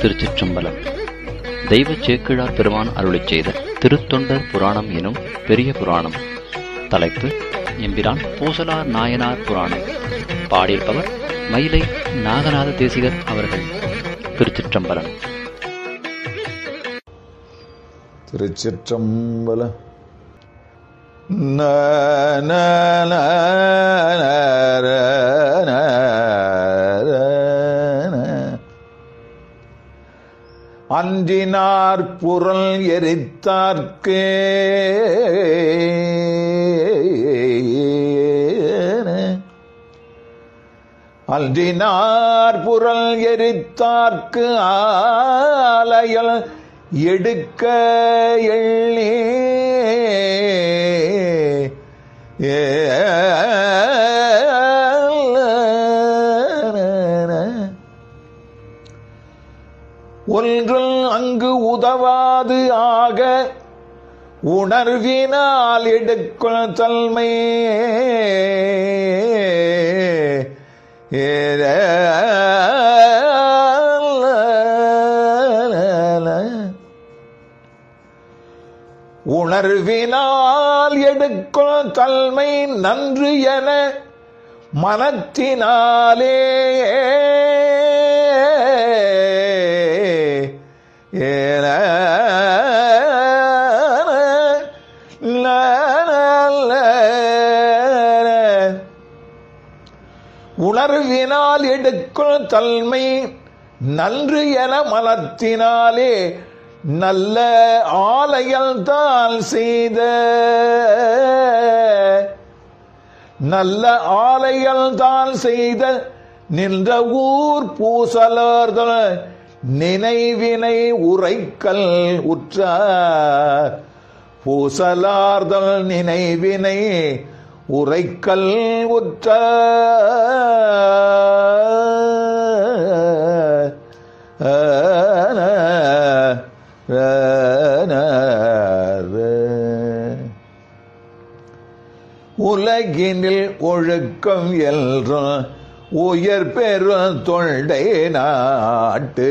திருச்சிற்றம்பலம் தெய்வ சேக்கிழார் பெருமான் அருளிச் செய்த திருத்தொண்டர் புராணம் எனும் பெரிய புராணம் தலைப்பு எம்பிரான் பூசலார் நாயனார் புராணம் பாடியிருப்பவர் மயிலை நாகநாத தேசிகர் அவர்கள் திருச்சிற்றம்பலம் திருச்சிற்றம்பலம் ந, ந, ந, ந, ர, ந, ர, ந. அன்றினார் புறல் எரித்தார்க்கு அன்றினார் புறல் எரித்தார்க்கு ஆலயல் எடுக்க எள்ளே ஒன்றும் அங்கு உதவாது ஆக உணர்வினால் எடுக்கும் தன்மை உணர்வினால் எடுக்கும் தன்மை நன்று என மனத்தினாலே ஏன உணர்வினால் எடுக்கும் தன்மை நன்று என மனத்தினாலே நல்ல ஆலயல் தான் செய்த நல்ல ஆலயல் தான் செய்த நின்ற ஊர் பூசலர்தல் நினைவினை உரைக்கல் உற்றார் பூசலார்தல் நினைவினை உரைக்கல் உற்ற உலகினில் ஒழுக்கம் எல்றும் உயர் பெரும் தொண்டை நாட்டு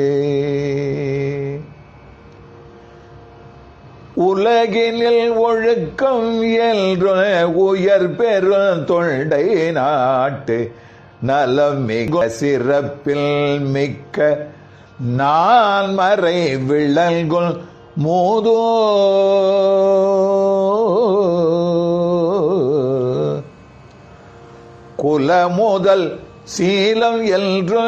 உலகினில் ஒழுக்கம் எல்று உயர் பெரும் தொண்டை நாட்டு நலம் மிக சிறப்பில் மிக்க நான் மறை விழல்குள் மோதோ குல முதல் சீலம் என்று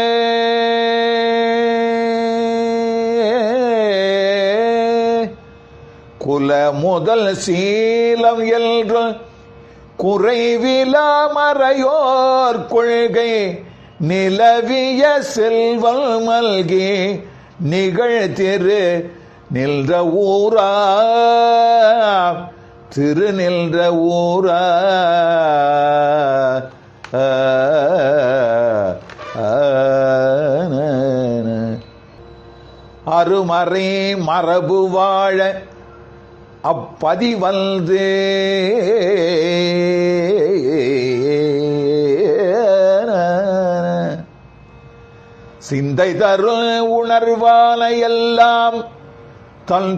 குல முதல் சீலம் என்று குறைவிலா மறையோர் கொள்கை நிலவிய செல்வல் மல்கி நிகழ்த்திரு நின்ற ஊரா திரு நின்ற ஊரா அருமறை மரபு வாழ அப்பதி வந்து சிந்தை தரு உணர்வான எல்லாம் தன்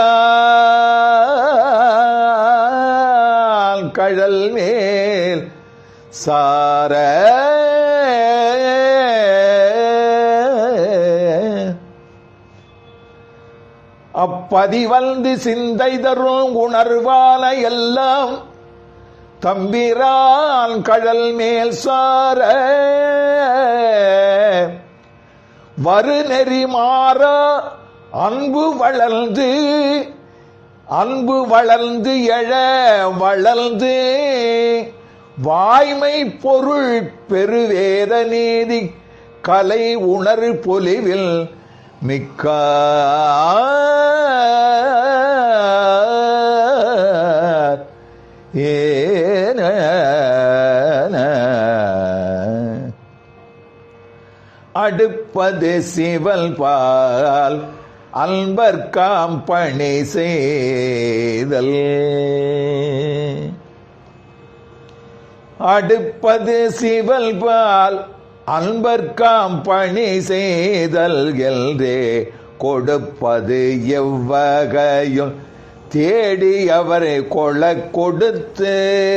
பிறால் கழல் மேல் சார அப்பதி வந்து சிந்தை தரும் உணர்வான எல்லாம் தம்பிரான் கழல் மேல் சார வரு நெறி மாற அன்பு வளர்ந்து அன்பு வளர்ந்து எழ வளர்ந்து வாய்மை பொருள் பெருவேத நீதி கலை உணர் பொலிவில் மிக்க ஏன அடுப்பது சிவல் பால் அன்பர்காம் பணி செய்தல் அடுப்பது சிவல் பால் அன்பர்க்காம் பணி செய்தல் எல்ரே கொடுப்பது எவ்வகையும் தேடி அவரை கொள கொடுத்து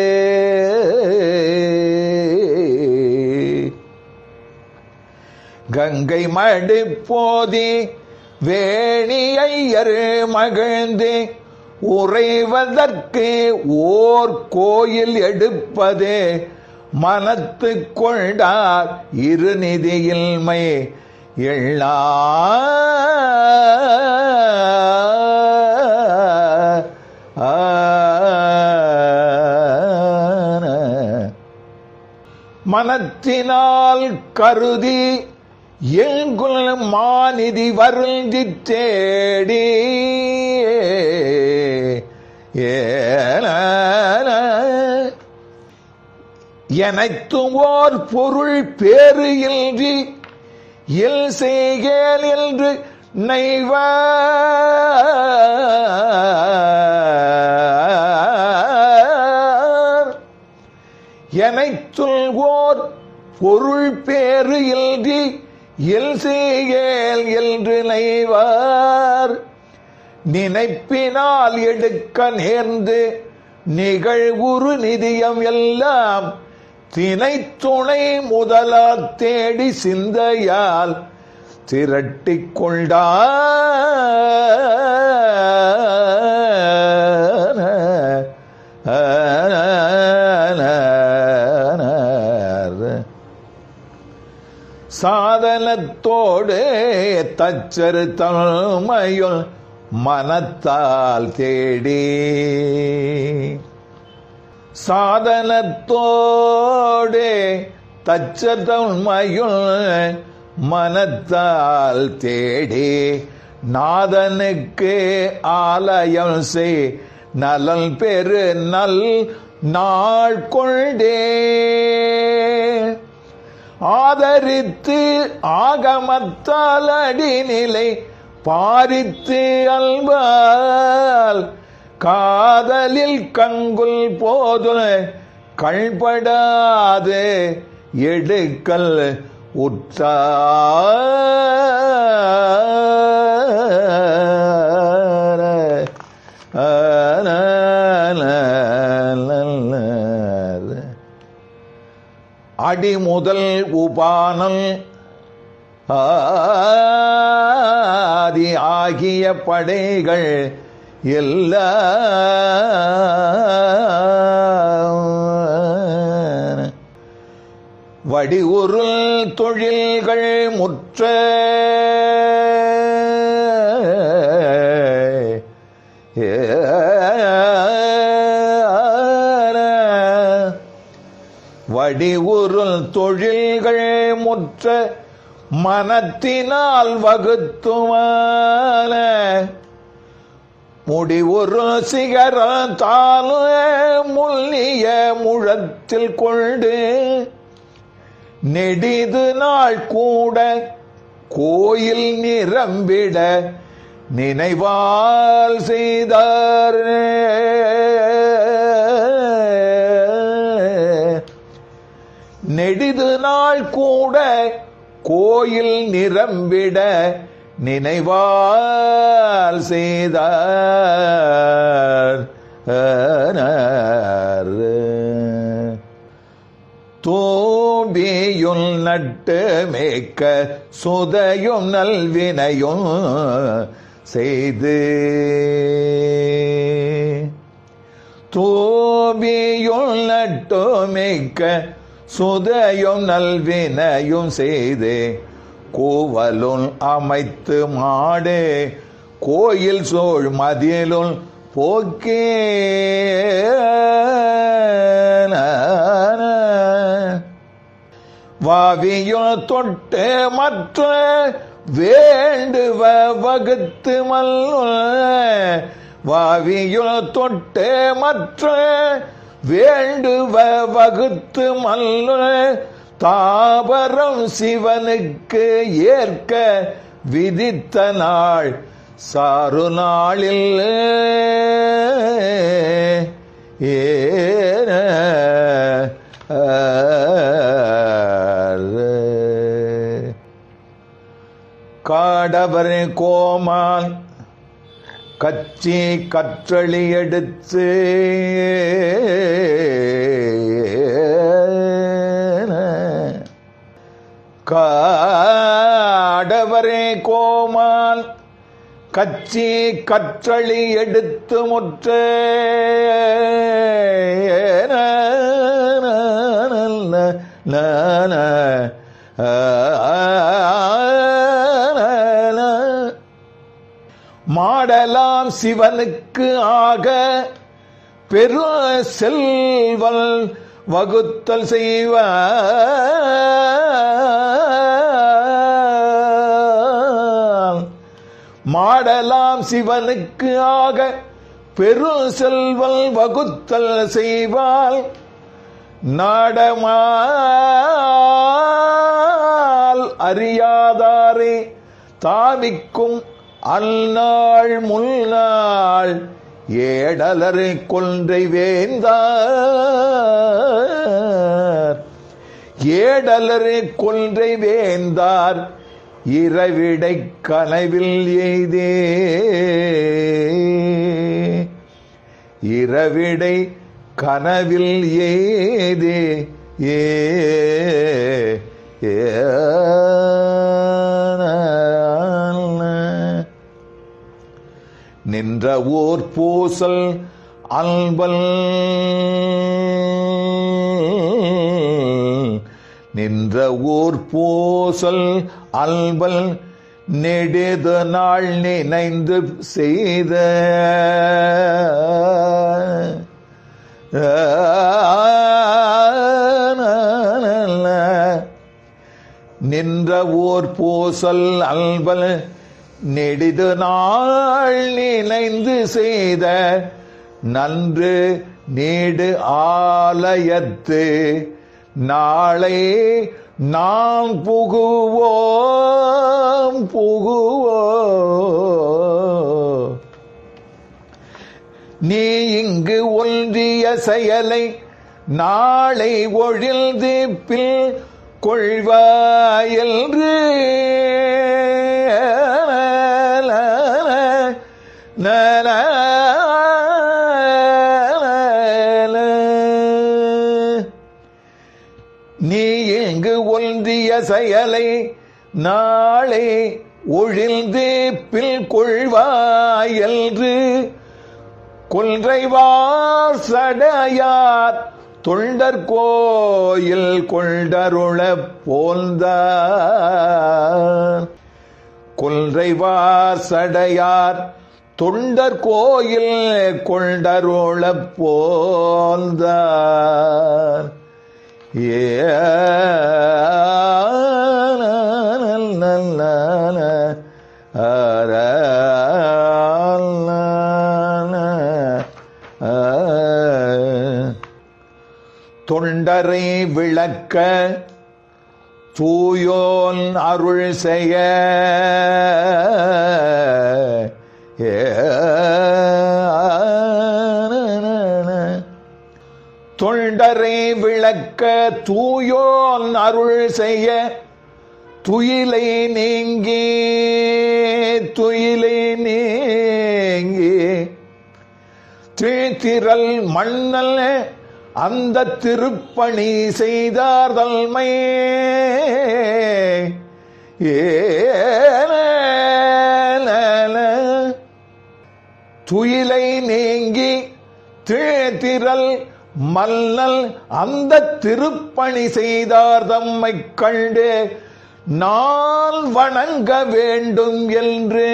கங்கை மடு போதி வேணியையர் மகிழ்ந்து உறைவதற்கு ஓர் கோயில் எடுப்பது மனத்து கொண்டார் இருநிதியில்மை எள்ளா மனத்தினால் கருதி எங்குல் மாநிதி வருந்தி தேடி ஏன எனத்தும் ஓர் பொருள் பேறு இன்றி இல் செய்கேல் என்று நைவார் எனைத்துள் ஓர் பொருள் பேறு இன்றி இல் செய்கேல் என்று நைவார் நினைப்பினால் எடுக்க நேர்ந்து நிகழ்வுறு நிதியம் எல்லாம் தினை துணை முதலா தேடி சிந்தையால் திரட்டிக் கொண்டார் சாதனத்தோடு தச்சரு தன்மையுள் மனத்தால் தேடி சாதனத்தோடு தச்சதன்மையுள் மனத்தால் தேடி நாதனுக்கு ஆலயம் செய் நலன் பெரு நல் நாள் கொண்டே ஆதரித்து ஆகமத்தால் அடிநிலை பாரித்து அல்வால் காதலில் கங்குல் போது கள்படாது எடுக்கல் உற்றார் அடி முதல் உபானல் ஆதி ஆகிய படைகள் எல்லாம் வடி உருள் தொழில்கள் முற்ற வடி உருள் தொழில்கள் முற்ற மனத்தினால் வகுத்துமான முடிவுறு சிகர தானு முள்ளிய முழத்தில் கொண்டு நெடிது நாள் கூட கோயில் நிரம்பிட நினைவால் செய்தார் நெடிது நாள் கூட கோயில் நிரம்பிட நினைவால் செய்தார் தோம்பியுள் நட்டு மேய்க்க சுதையும் நல்வினையும் செய்து தோம்பியுள் நட்டு மேய்க்க சுதையும் நல்வினையும் செய்து கோவலுள் அமைத்து மாடு கோயில் சோழ் மதிலுள் போக்கே வாவியுள் தொட்டு மற்ற வேண்டுவ வகுத்து மல்லுள் வாவியுள் தொட்டு மற்ற வேண்டுவ வகுத்து மல்லுள் தாபரம் சிவனுக்கு ஏற்க விதித்த நாள் சாரு நாளில் ஏன காடவர் கோமான் கச்சி கற்றளி எடுத்து காடவரே கோமான் கச்சி கற்றளி எடுத்து முற்ற மாடலாம் சிவனுக்கு ஆக பெரு செல்வல் வகுத்தல் செய்வான் மாடலாம் சிவனுக்கு ஆக பெரு செல்வல் வகுத்தல் செய்வாள் நாடமால் அறியாதாரே தாவிக்கும் அல்நாள் முன்னாள் ஏடலரை கொன்றை வேந்தார் ஏடலரை கொன்றை வேந்தார் இரவிடை கனவில் எய்தே இரவிடை கனவில் ஏதே ஏ நின்ற ஓர் பூசல் அல்பல் நின்ற ஓர் பூசல் அல்பல் நெடுது நாள் நினைந்து செய்த நின்ற ஓர் பூசல் அல்பல் நெடிது நாள் நினைந்து செய்த நன்று நீடு ஆலயத்து நாளை நாம் புகுவோம் புகுவோ நீ இங்கு ஒன்றிய செயலை நாளை ஒழிந்து பில் கொள்வாயென்று நீ இங்கு ஒன்றிய செயலை நாளை ஒழிந்து பில் கொள்வாயென்று கொன்றைவார் சடையார் தொண்டர் கோயில் கொண்டருள போந்தார் கொன்றைவார் சடையார் தொண்டர் கோயில் கொண்டருள போந்தார் ஏ தொண்டரை விளக்க தூயோன் அருள் செய்ய தொண்டரை விளக்க தூயோன் அருள் செய்ய துயிலை நீங்கி துயிலை நீங்கி திழ்திரல் மண்ணல்ல அந்த திருப்பணி செய்தார் தல்மை துயிலை நீங்கி திழ்திரல் மல்லல் அந்த திருப்பணி செய்தார் தம்மை கண்டு நான் வணங்க வேண்டும் என்று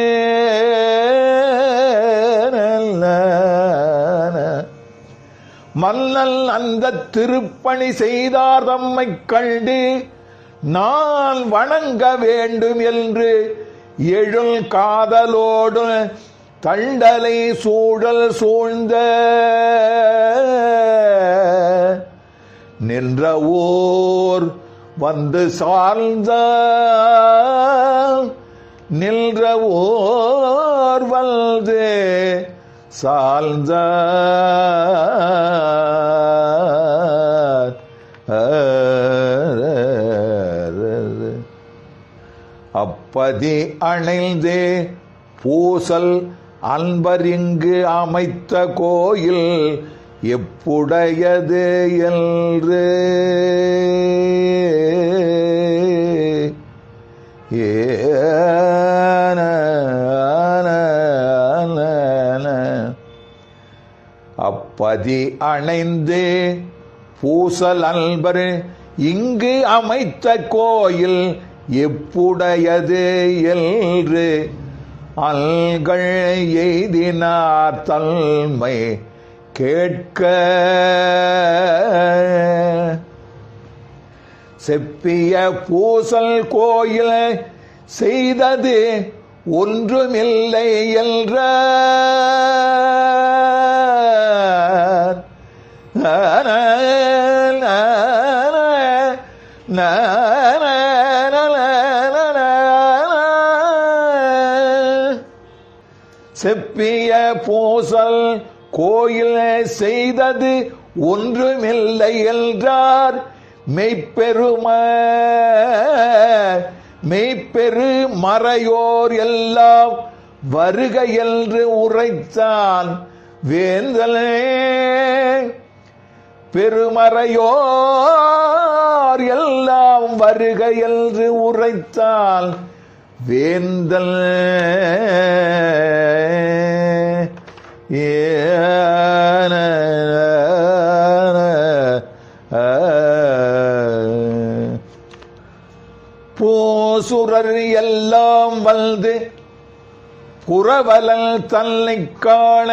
மல்லல் அந்த திருப்பணி செய்தார் தம்மை கண்டு நான் வணங்க வேண்டும் என்று எழுள் காதலோடு தண்டலை சூழல் சூழ்ந்த நின்ற ஓர் வந்து சார்ந்த நின்ற ஓர் வந்து சார்ந்த அப் அப்பதி அணைந்து பூசல் அன்பரிங்கு அமைத்த கோயில் எப்புடையது என்று ஏன அப்பதி அணைந்து பூசல் அன்பர் இங்கு அமைத்த கோயில் எப்புடையது என்று அல்கள் எய்தினார் தன்மை கேட்க செப்பிய பூசல் கோயில் செய்தது ஒன்றுமில்லை என்ற செப்பிய பூசல் கோயில் செய்தது ஒன்றுமில்லை என்றார் மெய்ப்பெரும மெய்ப்பெரு மறையோர் எல்லாம் வருக என்று உரைத்தான் வேந்தலே பெருமறையோர் எல்லாம் வருக என்று உரைத்தால் வேந்தல் ஏன போசுரர் எல்லாம் வந்து புறவலல் தன்னை காண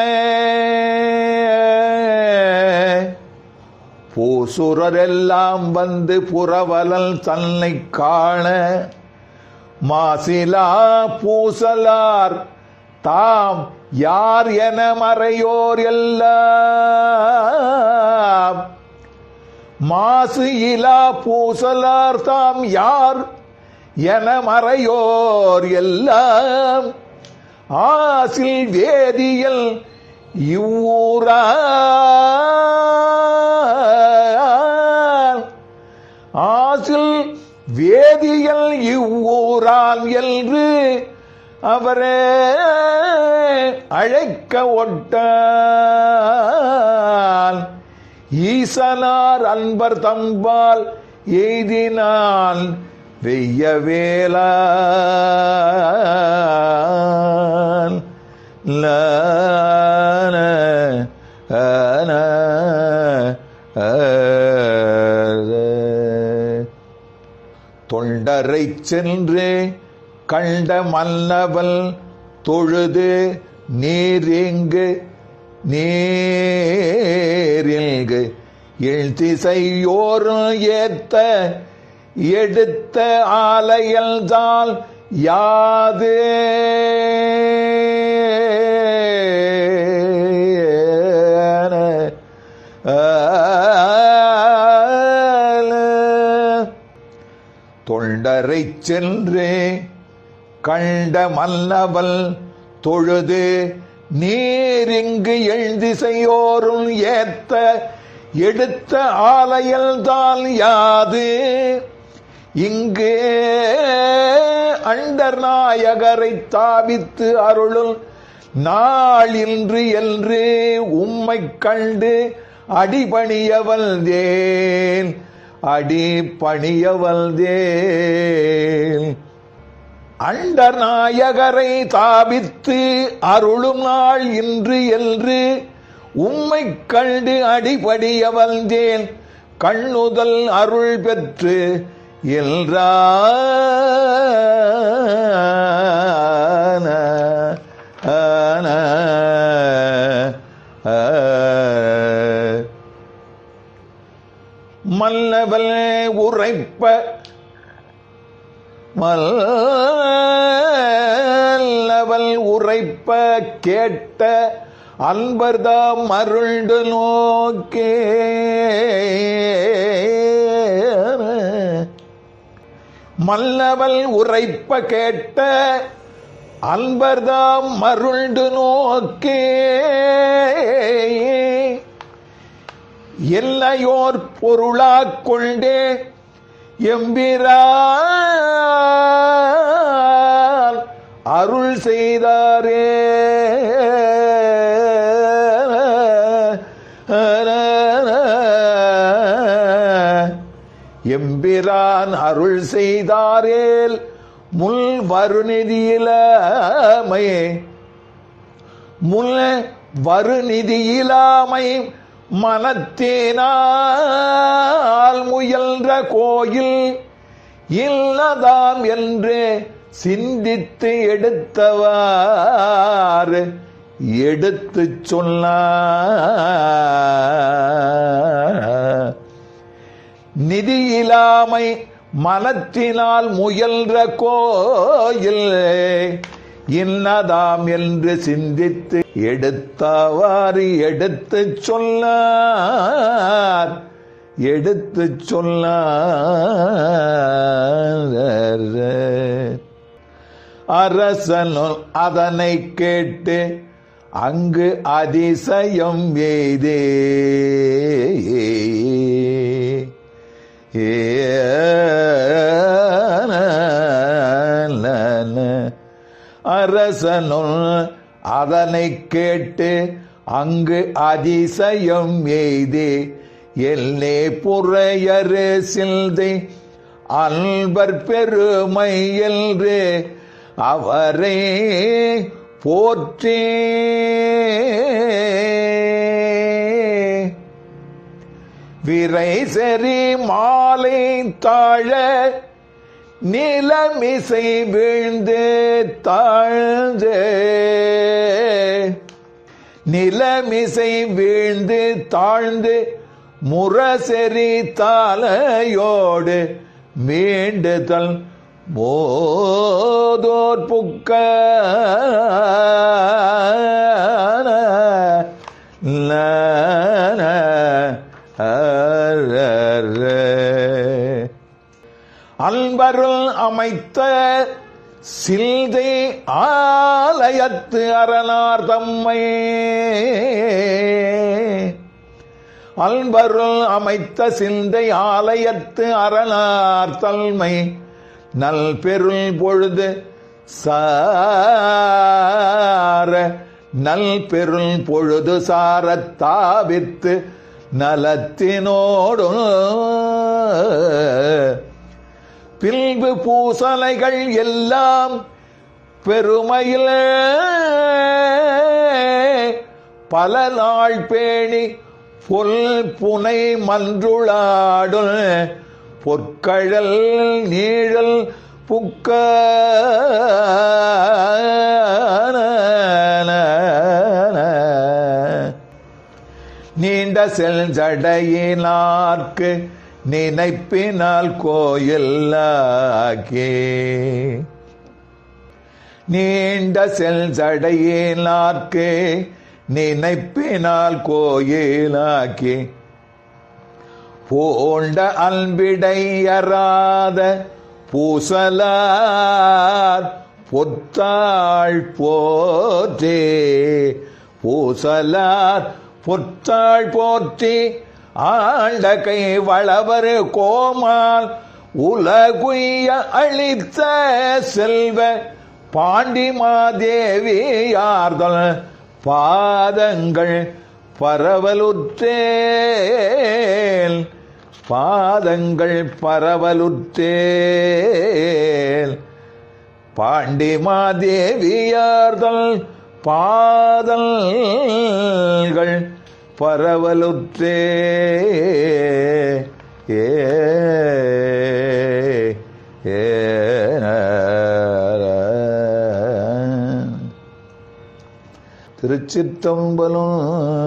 பூசுரரெல்லாம் வந்து புறவலல் தன்னை காண மாசிலா பூசலார் தாம் யார் என மறையோர் எல்லாம் மாசு இலா பூசலார் தாம் யார் என மறையோர் எல்லாம் ஆசில் வேதியல் இவ்வூரா ஆசில் வேதியல் இவ்வூரான் என்று அவரே அழைக்க ஒட்டான் ஈசனார் அன்பர் தம்பால் எய்தினான் வெய்ய வேளான் லான ஆன தொண்டரை சென்று கண்ட மன்னவல் தொழுது நீரிங்கு நேரில்கு எழுத்திசையோரும் ஏத்த எடுத்த ஆலையல்தால் யாது தொண்டரை சென்று கண்ட மன்னவல் தொழுது நீரிங்கு எழுதிசையோரும் ஏத்த எடுத்த ஆலையல்தான் யாது இங்கு அண்டர் நாயகரை தாவித்து அருளும் நாளின்று என்று உம்மை கண்டு அடிபணியவல்தேன் அடிபணியவல்தேன் அண்டர் நாயகரை தாபித்து அருளும் நாள் இன்று என்று உம்மை கண்டு அடிபடிய வந்தேன் கண்ணுதல் அருள் பெற்று எல்றான ஆன மல்லவல் உரைப்ப மல்லவல் உரைப்ப கேட்ட அன்பர்தாம் அருள்டு நோக்கே மல்லவல் உரைப்ப கேட்ட அன்பர்தாம் மருண்டு நோக்கே எல்லையோர் பொருளாக் கொண்டே எம்பிரா அருள் செய்தாரே எம்பிரான் அருள் செய்தாரேல் முள் வருநிதியிலமை முள் வருநிதியிலாமை மனத்தேனால் முயன்ற கோயில் இல்லதாம் என்று சிந்தித்து எடுத்தவாறு எடுத்து சொன்ன நிதி இல்லாமை மனத்தினால் முயன்ற கோயில் இன்னதாம் என்று சிந்தித்து எடுத்தவாறு எடுத்து சொன்னார் எடுத்து சொன்னார் அரசனும் அதனை கேட்டு அங்கு அதிசயம் எய்தே அரசனும் அதனை கேட்டு அங்கு அதிசயம் எய்தே எல்லே புறையரு சில்தை அன்பர் பெருமை என்று அவரே போற்றே விரை செறி மாலை தாழ நிலமிசை வீழ்ந்து தாழ்ந்து நிலமிசை வீழ்ந்து தாழ்ந்து முரசெறி தாலையோடு மீண்டுதல் மோதோர் புக்க அன்பருள் அமைத்த சில்தை ஆலயத்து அரணார் தம்மை அன்பருள் அமைத்த சிந்தை ஆலயத்து அரணார் தன்மை நல் பெருள் பொழுது சார நல் பெருள் பொழுது சாரத் தாவித்து நலத்தினோடு பில்பு பூசலைகள் எல்லாம் பெருமையில் பல நாள் பேணி பொல் புனை மன்றுளாடும் பொற்கழல் நீழல் புக்க நீண்ட செல் ஜடையினார்க்கு நினைப்பினால் கோயில்லாக்கே நீண்ட செல் ஜடையினார்க்கு நினைப்பினால் கோயிலாக்கி போண்ட அன்பிடையராத பூசலார் பொத்தாள் போற்றே பூசலார் பொத்தாள் போற்றி ஆண்ட கை வளவர் கோமால் உலகுய அளித்த செல்வ பாண்டிமாதேவியார்தல் பாதங்கள் பரவலுற்றேல் பாதங்கள் பரவலுற்றேல் பாண்டிமாதேவியார்தல் பாதல்கள் பரவலுற்றே ஏ ஏ திருச்சிற்றம்பலம்